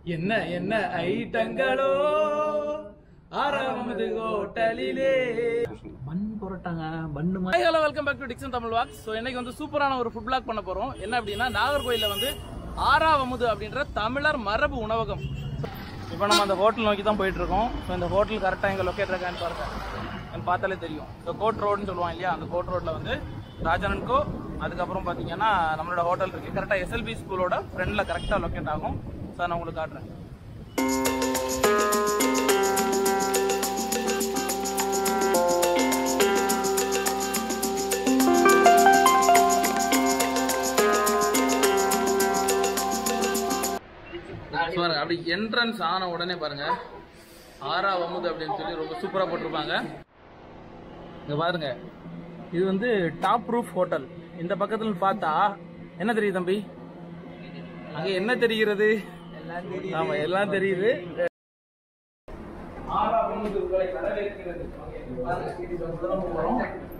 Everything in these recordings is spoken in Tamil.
என்ன என்ன ஐட்டங்களோ ஆறாவது ஹோட்டலிலே பன் புரோட்டாங்க பன்னு மாதிரி hello welcome back to Dixon Tamil vlogs so இன்னைக்கு வந்து சூப்பரான ஒரு ஃபுட் பிளாக் பண்ண போறோம் என்ன அப்படின்னா நாகர்கோயில்ல வந்து ஆறாவமுது அப்படின்ற தமிழர் மரபு உணவகம் இப்போ நம்ம அந்த ஹோட்டல் நோக்கி தான் போயிட்டு இருக்கோம் ஸோ இந்த ஹோட்டல் கரெக்டாக எங்க லொக்கேட் இருக்கான்னு பாருங்க எனக்கு பார்த்தாலே தெரியும் இந்த கோட் ரோடுன்னு சொல்லுவாங்க இல்லையா அந்த கோட் ரோட்ல வந்து ராஜனன் கோ அதுக்கப்புறம் பார்த்தீங்கன்னா நம்மளோட ஹோட்டல் இருக்கு கரெக்டாக எஸ்எல்பி ஸ்கூலோட ஃப்ரெண்டில் கரெக்டாக லொக்கேட் ஆகும் சார் நான் உங்களுக்கு காட்டுறேன் பாருங்க அப்படி என்ட்ரன்ஸ் ஆன உடனே பாருங்க ஆறா வமுது அப்படின்னு சொல்லி ரொம்ப சூப்பரா போட்டிருப்பாங்க இங்க பாருங்க இது வந்து டாப் ரூஃப் ஹோட்டல் இந்த பக்கத்துல பார்த்தா என்ன தெரியுது தம்பி அங்க என்ன தெரிகிறது ஆமா எல்லாம் தெரியுது ஆறா வமுது உங்களை வரவேற்கிறது Okay, பாருங்க, இது கொஞ்சம் தூரம் போறோம்.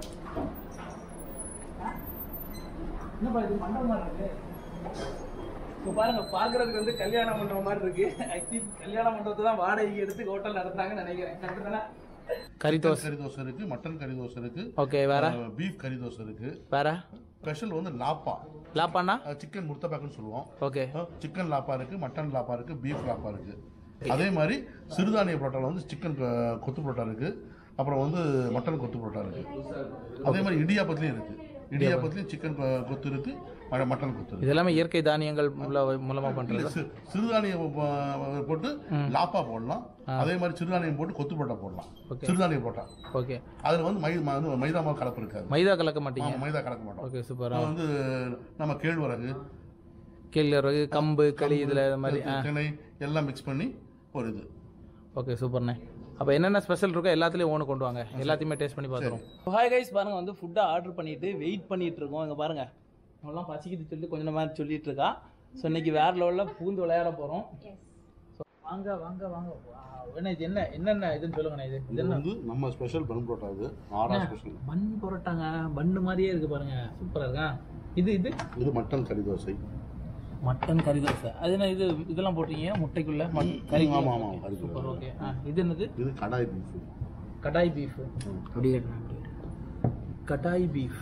என்னப்பா இது மண்டபம் மாதிரி இருக்கு இப்போ பாருங்க பாக்குறதுக்கு வந்து கல்யாண மண்டபம் மாதிரி இருக்கு ஆக்சுவலி கல்யாண மண்டபத்தை தான் வாடகைக்கு எடுத்து ஹோட்டல் நடத்துறாங்கன்னு நினைக்கிறேன் கரெக்ட் தானே கறி தோசை கறி தோசை இருக்கு மட்டன் கறி தோசை இருக்கு ஓகே வேற பீஃப் கறி தோசை இருக்கு வேற ஸ்பெஷல் வந்து லாப்பா லாப்பாண்ணா சிக்கன் முர்த்தபாக்குன்னு சொல்லுவோம் ஓகே சிக்கன் லாப்பா இருக்கு மட்டன் லாப்பா இருக்கு பீஃப் லாப்பா இருக்கு அதே மாதிரி சிறுதானிய புரோட்டால வந்து சிக்கன் கொத்து புரோட்டா இருக்கு அப்புறம் வந்து மட்டன் கொத்து புரோட்டா இருக்கு அதே மாதிரி இடியாப்பத்துலயும் இருக்கு இடியாப்பத்துலயும் சிக்கன் கொத்து இருக்கு ம- மட்டன் கொத்து இருக்கு இது எல்லாமே இயற்கை தானியங்கள் மூல- மூலமா இல்ல, பண்றது சி- சிறுதானியம் ப- போட்டு லாப்பா போடலாம் அதே மாதிரி சிறுதானியம் போட்டு கொத்து புரோட்டா போடலாம் Okay. சிறுதானிய புரோட்டா ஓகே அதுல வந்து மை ம- மைதா மாவு கலப்பு இருக்காது மைதா கலக்க மாட்டீங்க ஆமா, மைதா கலக்க மாட்டோம் ஓகே சூப்பர் அது வந்து நம்ம கேழ்வரகு கேழ்வரகு கம்பு களி இதுல இது மாதிரி ஆ திணை எல்லாம் மிக்ஸ் பண்ணி ஒரு இது ஓகே சூப்பர்ண்ணே அப்போ என்னென்ன ஸ்பெஷல் இருக்கோ எல்லாத்துலயும் ஒன்று கொண்டு வாங்க எல்லாத்தையுமே டேஸ்ட் பண்ணி பார்த்துருவோம் ஹாய் கைஸ் பாருங்க வந்து ஃபுட்டை ஆர்டர் பண்ணிட்டு வெயிட் பண்ணிட்டு இருக்கோம் இங்க பாருங்க நம்மளாம் பசிக்குது சொல்லி கொஞ்ச நேரம் சொல்லிட்டு இருக்கா ஸோ இன்னைக்கு வேற லெவலில் பூந்து விளையாட போறோம் ஸோ வாங்க வாங்க வாங்க Wow. என்ன இது என்ன என்னென்ன இதுன்னு சொல்லுங்கண்ணே இது இது இது என்ன வந்து நம்ம ஸ்பெஷல் பன் புரோட்டா இது ஆறா ஸ்பெஷல் பன் பரோட்டாங்க பன்னு மாதிரியே இருக்கு பாருங்க சூப்பரா இருக்கா இது இது இது மட்டன் கறி தோசை மட்டன் கறி தோசை அது என்ன இது இதெல்லாம் போட்டீங்க முட்டைக்குள்ள மட் கறி ஆமா ஆமா கறி தோசை சூப்பர் ஓகே இது என்னது இது கடாய் பீஃப் கடாய் பீஃப் அப்படி கடாய் பீஃப்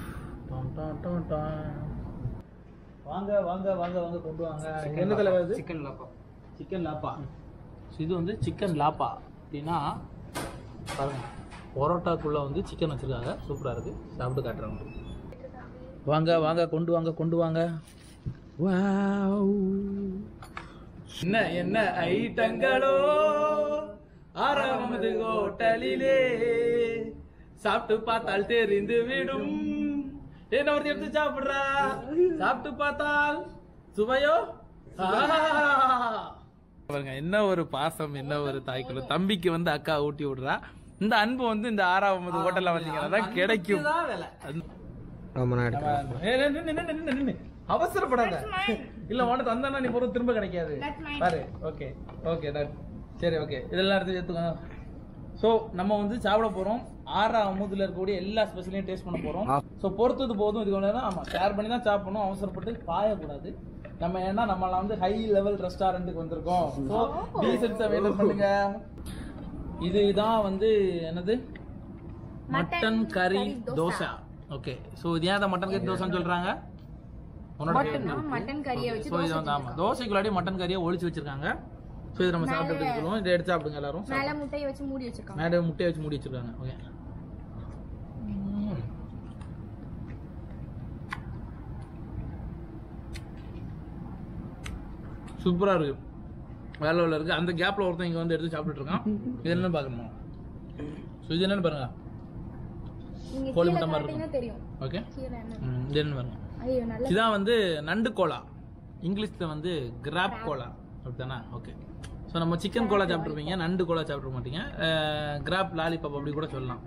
வாங்க வாங்க வாங்க வாங்க கொண்டு வாங்க என்ன தலை வருது சிக்கன் லாப்பா சிக்கன் லாப்பா So, இது வந்து சிக்கன் லாப்பா அப்படின்னா பாருங்க பரோட்டாக்குள்ள வந்து சிக்கன் வச்சிருக்காங்க சூப்பரா இருக்கு சாப்பிட்டு காட்டுறேன் உங்களுக்கு. வாங்க வாங்க கொண்டு வாங்க கொண்டு வாங்க வாவ் என்ன என்ன ஐட்டங்களோ ஆறாவது ஹோட்டலிலே சாப்பிட்டு பார்த்தால் தெரிந்து விடும் என்ன ஒருத்தி எடுத்து சாப்பிடுறா சாப்பிட்டு பார்த்தால் சுவையோ ஆஹா. பாருங்க என்ன ஒரு பாசம் என்ன ஒரு தாய்க்குள்ள தம்பிக்கு வந்து அக்கா ஊட்டி விடுறா இந்த அன்பு வந்து இந்த ஆறாவது ஹோட்டல்ல வந்தீங்கன்னா தான் கிடைக்கும் ஏய், நின்னு, நின்னு, நின்னு, நின்னு, நின்னு. அவசரப்படாத இல்ல உனக்கு தந்தானா நீ பொருள் திரும்ப கிடைக்காது பாரு ஓகே ஓகே சரி ஓகே இதெல்லாம் எடுத்து எடுத்துக்கோங்க ஸோ நம்ம வந்து சாப்பிட போறோம் ஆறா அமுதுல இருக்கக்கூடிய எல்லா ஸ்பெஷலையும் டேஸ்ட் பண்ண போறோம் ஸோ பொறுத்தது போதும் இது ஒன்று ஆமா ஷேர் பண்ணி தான் சாப்பிடணும் அவசரப்பட்டு பாயக்கூடாது நம்ம ஏன்னா நம்மளாம் வந்து ஹை லெவல் ரெஸ்டாரண்ட்டுக்கு வந்திருக்கோம் ஸோ டீசன்ஸை மெயின்டைன் பண்ணுங்க இதுதான் வந்து என்னது மட்டன் கறி தோசை ஓகே ஸோ இது ஏன் மட்டன் கறி தோசைன்னு சொல்றாங்க உன்னோட பேர் என்ன? மட்டன் கறியை வச்சு ஸோ இது வந்து ஆமா தோசைக்குள்ளாடி மட்டன் கறியை ஒளிச்சு வச்சிருக்காங்க ஸோ இது நம்ம சாப்பிட்டு எப்படி சொல்லுவோம் இதை எடுத்து சாப்பிடுங்க எல்லாரும் மேல முட்டையை வச்சு மூடி வச்சிருக்காங்க மேடை முட்டையை வச்சு மூடி வச்சிருக்காங்க ஓகே சூப்பரா இருக்கு வேலை உள்ள இருக்கு அந்த கேப்ல ஒருத்தன் இங்க வந்து எடுத்து சாப்பிட்டுட்டு இருக்கான் இது என்னன்னு பாக்கணுமா ஸோ இது என்னன்னு பாருங்க நீங்க கோழி கீழே முட்டை மாதிரி பார்த்தீங்கன்னா தெரியும் ஓகே கீழே என்ன ம், இது என்னன்னு பாருங்க ஐயோ நல்ல இதான் வந்து நண்டு கோலா இங்கிலீஷ்ல வந்து கிராப் கோலா அப்படித்தானே ஓகே ஸோ நம்ம சிக்கன் கோலா சாப்பிட்ருப்பீங்க நண்டு கோலா சாப்பிட மாட்டீங்க கிராப் லாலிபாப் அப்படி கூட சொல்லலாம்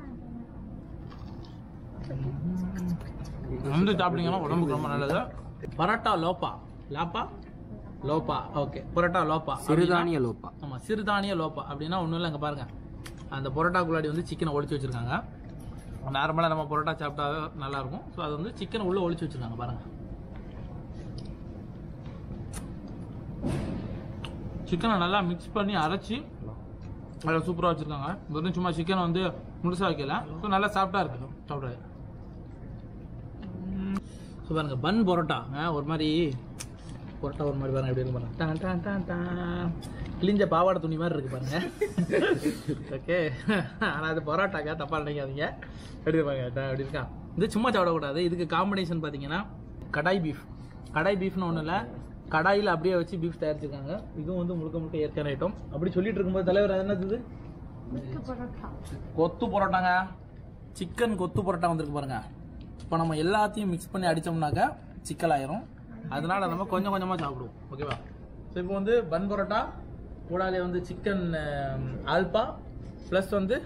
நண்டு சாப்பிட்டீங்கன்னா உடம்புக்கு ரொம்ப நல்லது பரோட்டா லோப்பா லாப்பா லோப்பா ஓகே பரோட்டா லோப்பா சிறுதானிய லோப்பா ஆமா சிறுதானிய லோப்பா அப்படின்னா ஒன்றும் இல்லை இங்கே பாருங்க அந்த பரோட்டாக்குள்ளாடி வந்து சிக்கனை ஒளிச்சு வச்சிருக்காங்க நார்மலாக நம்ம பரோட்டா சாப்பிட்டா நல்லா இருக்கும் ஸோ அது வந்து சிக்கனை உள்ள ஒளிச்சு வச்சிருக்காங்க பாருங்க சிக்கனை நல்லா மிக்ஸ் பண்ணி அரைச்சி அதில் சூப்பராக வச்சுருக்காங்க இது வந்து சும்மா சிக்கனை வந்து முழுசாக வைக்கல ஸோ நல்லா சாஃப்டாக இருக்கு சாப்பிட்றது ஸோ பாருங்க பன் பரோட்டா ஆ, ஒரு மாதிரி பரோட்டா ஒரு மாதிரி பாருங்க எப்படி இருக்கு பாருங்க டான் டான் டான் டான் கிழிஞ்ச பாவாடை துணி மாதிரி இருக்கு பாருங்க ஓகே ஆனால் அது பரோட்டாக்கா தப்பாக நினைக்காதீங்க எப்படி பாருங்க ட- அப்படி இருக்கா இது சும்மா சாப்பிடக்கூடாது இதுக்கு காம்பினேஷன் பார்த்தீங்கன்னா கடாய் பீஃப் கடாய் பீஃப்னு ஒன்றும் இல்லை கடாயில் அப்படியே வச்சு பீஃப் தயாரிச்சிருக்காங்க இதுவும் வந்து முழுக்க முழுக்க இயற்கையான ஐட்டம் அப்படி சொல்லிட்டு இருக்கும்போது தலைவர் அது என்னது இது? முறுக்கு பரோட்டா கொத்து பரோட்டாங்க சிக்கன் கொத்து பரோட்டா வந்திருக்கு பாருங்க இப்போ நம்ம எல்லாத்தையும் மிக்ஸ் பண்ணி அடிச்சோம்னாக்கா சிக்கல் ஆயிரும் அதனால நம்ம கொஞ்சம் கொஞ்சமாக சாப்பிடுவோம் ஓகேவா ஸோ இப்போ வந்து பன் பரோட்டா கூடாலே வந்து சிக்கன் ஆல்பா ப்ளஸ் வந்து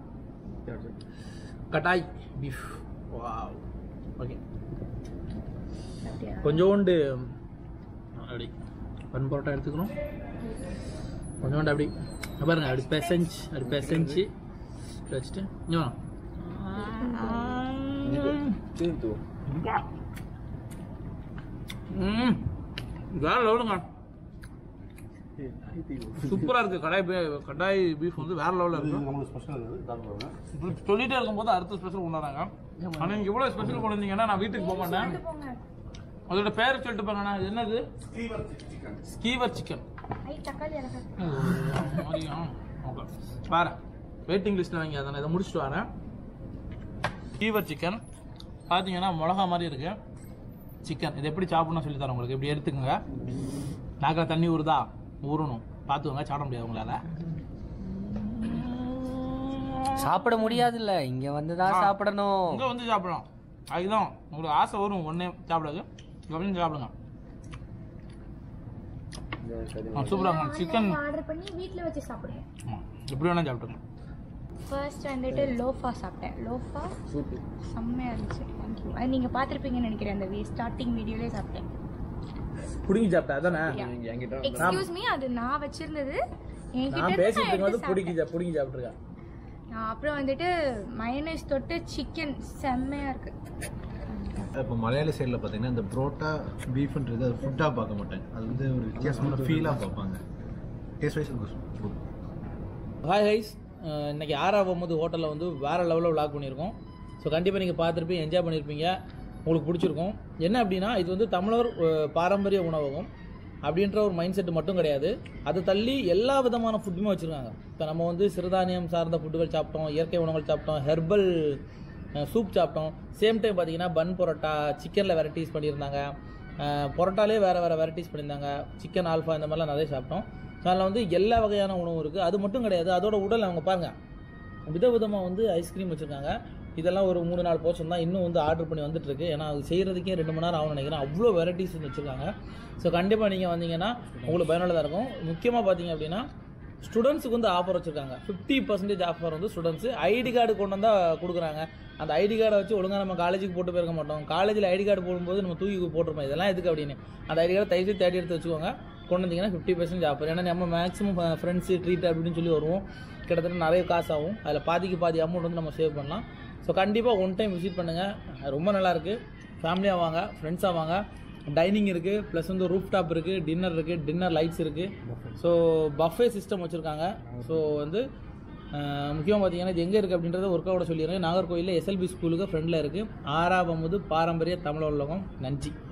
கட்டாய் பீஃப் வாவ் ஓகே கொஞ்சோண்டு அப்படி பன் பரோட்டா எடுத்துக்கணும் கொஞ்சோண்டு அப்படி இங்க பாருங்க அப்படி பெசஞ்சு அப்படி பெசஞ்சு இப்படி வச்சுட்டு இங்க வா. அப்பா. ம் வேற லெவலுங்க சூப்பரா இருக்கு கடாய் பீ- கடாய் பீஃப் வந்து வேற லெவலில் இது இருக்கு நம்மளுக்கு ஸ்பெஷல் இருக்குது டாக்டர் பாருங்க. இப்படி சொல்லிட்டே இருக்கும்போது அடுத்த ஸ்பெஷல் கொண்டாடுறாங்க ஆனா நீங்க இவ்வளவு ஸ்பெஷல் கொண்டு வந்தீங்கன்னா நான் வீட்டுக்கு போக மாட்டேன் போங்க அதோட பேர் சொல்லிட்டு போங்கண்ணா இது என்னது ஸ்கீவர் சிக்கன் ஐ தக்காளி இறக்க ஓகே வரேன் வெயிட்டிங் லிஸ்ட்டில் வாங்கி அதை இதை முடிச்சுட்டு வரேன் ஸ்கீவர் சிக்கன் பார்த்தீங்கன்னா மிளகா மாதிரி இருக்கு சிக்கன் இது எப்படி சாப்பிடணும் சொல்லி தரேன் உங்களுக்கு இப்படி எடுத்துக்கோங்க நாக்கில் தண்ணி ஊறுதா ஊறணும் பார்த்துக்கோங்க சாப்பிட முடியாது உங்களால் சாப்பிட முடியாதுல்ல இங்க வந்து தான் சாப்பிடணும் இங்கே வந்து சாப்பிடலாம் அதுதான் உங்களுக்கு ஆசை வரும் ஒன்றே சாப்பிடாது அப்படின்னு சாப்பிடுங்க சூப்பராக சிக்கன் ஆர்டர் பண்ணி வீட்ல வச்சு சாப்பிடுங்க எப்படி வேணால் சாப்பிட்டுங்க ஃபர்ஸ்ட் வந்துட்டு லோஃபா சாப்பிட்டேன் லோஃபா செம்மையா இருந்துச்சு தேங்க்யூ அது நீங்க பார்த்திருப்பீங்கன்னு நினைக்கிறேன் அந்த ஸ்டார்டிங் வீடியோலயே சாப்பிட்டேன் பிடிங்கி சாப்பிட்டேன் அதானே எக்ஸ்கியூஸ் மீ அது நான் வச்சிருந்தது என்கிட்ட நான் இருந்து பேசிட்டு நான் இருக்கும்போது எடுத்து பிடிக்கி சா- பிடிங்கி சாப்பிட்ருக்கேன் சாப்பிட்டேன். அப்புறம் வந்துட்டு மயனேஸ் தொட்டு சிக்கன் செம்மையா இருக்கு இப்போ மலையாள சைடில் பார்த்தீங்கன்னா இந்த புரோட்டா பீஃப்ன்றது அது ஃபுட்டாக பார்க்க மாட்டாங்க அது வந்து ஒரு வித்தியாசமான ஃபீலாக பார்ப்பாங்க டேஸ்ட் வைஸ் குட் ஹாய் ஹைஸ் இன்னைக்கு ஆறாம் போது ஹோட்டலில் வந்து வேற லெவலில் விளாக் பண்ணியிருக்கோம் ஸோ கண்டிப்பாக நீங்கள் பார்த்துருப்பீங்க என்ஜாய் பண்ணியிருப்பீங்க உங்களுக்கு பிடிச்சிருக்கும் என்ன அப்படின்னா இது வந்து தமிழர் அஹ், பாரம்பரிய உணவகம் அப்படின்ற ஒரு மைண்ட் செட் மட்டும் கிடையாது அதை தள்ளி எல்லா விதமான ஃபுட்டுமே வச்சுருக்காங்க இப்போ நம்ம வந்து சிறுதானியம் சார்ந்த ஃபுட்டுகள் சாப்பிட்டோம் இயற்கை உணவுகள் சாப்பிட்டோம் ஹெர்பல் சூப் சாப்பிட்டோம் சேம் டைம் பார்த்தீங்கன்னா பன் பரோட்டா சிக்கனில் வெரைட்டிஸ் பண்ணியிருந்தாங்க அஹ், பரோட்டாலே வேறு வேறு வெரைட்டிஸ் பண்ணியிருந்தாங்க சிக்கன் ஆல்ஃபா இந்த மாதிரிலாம் நிறைய சாப்பிட்டோம் ஸோ அதில் வந்து எல்லா வகையான உணவும் இருக்குது அது மட்டும் கிடையாது அதோட உடல் அவங்க பாருங்கள் விதவிதமாக வந்து ஐஸ்கிரீம் வச்சுருக்காங்க இதெல்லாம் ஒரு மூணு நாலு போர்ஷன் தான் இன்னும் வந்து ஆர்டர் பண்ணி வந்துட்டு இருக்கு ஏன்னா அது செய்கிறதுக்கே ரெண்டு மணி நேரம் ஆகும்னு நினைக்கிறேன் அவ்வளோ வெரைட்டிஸ் வச்சுருக்காங்க ஸோ கண்டிப்பாக நீங்கள் வந்தீங்கன்னா உங்களுக்கு பயனுள்ளதாக இருக்கும் முக்கியமாக பார்த்தீங்க அப்படின்னா ஸ்டூடெண்ட்ஸுக்கு வந்து ஆஃபர் வச்சுருக்காங்க ஃபிஃப்டி பர்சன்டேஜ் ஆஃபர் வந்து ஸ்டூடெண்ட்ஸு ஐடி கார்டு கொண்டு வந்தால் கொடுக்குறாங்க அந்த ஐடி கார்டை வச்சு ஒழுங்காக நம்ம காலேஜுக்கு போட்டு போயிருக்க மாட்டோம் காலேஜில் ஐடி கார்டு போடும்போது நம்ம தூக்கி போட்டிருப்போம் இதெல்லாம் எதுக்கு அப்படின்னு அந்த ஐடி கார்டு தயவுசெய்து தேடி எடுத்து வச்சுக்கோங்க கொண்டு வந்தீங்கன்னா ஃபிஃப்டி பர்சன்ட் ஆஃபர் ஏன்னா நம்ம மேக்ஸிமம் ஃப்ரெண்ட்ஸு ட்ரீட் அப்படின்னு சொல்லி வருவோம் கிட்டத்தட்ட நிறைய காசு ஆகும் அதில் பாதிக்கு பாதி அமௌண்ட் வந்து நம்ம சேவ் பண்ணலாம் ஸோ கண்டிப்பாக ஒன் டைம் விசிட் பண்ணுங்கள் ரொம்ப நல்லா இருக்கு ஃபேமிலியாக வாங்க ஃப்ரெண்ட்ஸாக வாங்க டைனிங் இருக்குது ப்ளஸ் வந்து ரூஃப் டாப் இருக்குது டின்னர் இருக்குது டின்னர் லைட்ஸ் இருக்குது ஸோ பஃபே சிஸ்டம் வச்சுருக்காங்க ஸோ வந்து முக்கியமாக பார்த்தீங்கன்னா இது எங்கே இருக்குது அப்படின்றத ஒர்க்கோட சொல்லிடுறேன் நாகர்கோயிலில் எஸ்எல்பி ஸ்கூலுக்கு ஃப்ரெண்டில் இருக்குது ஆறாவது பாரம்பரிய தமிழ் உலகம் நன்றி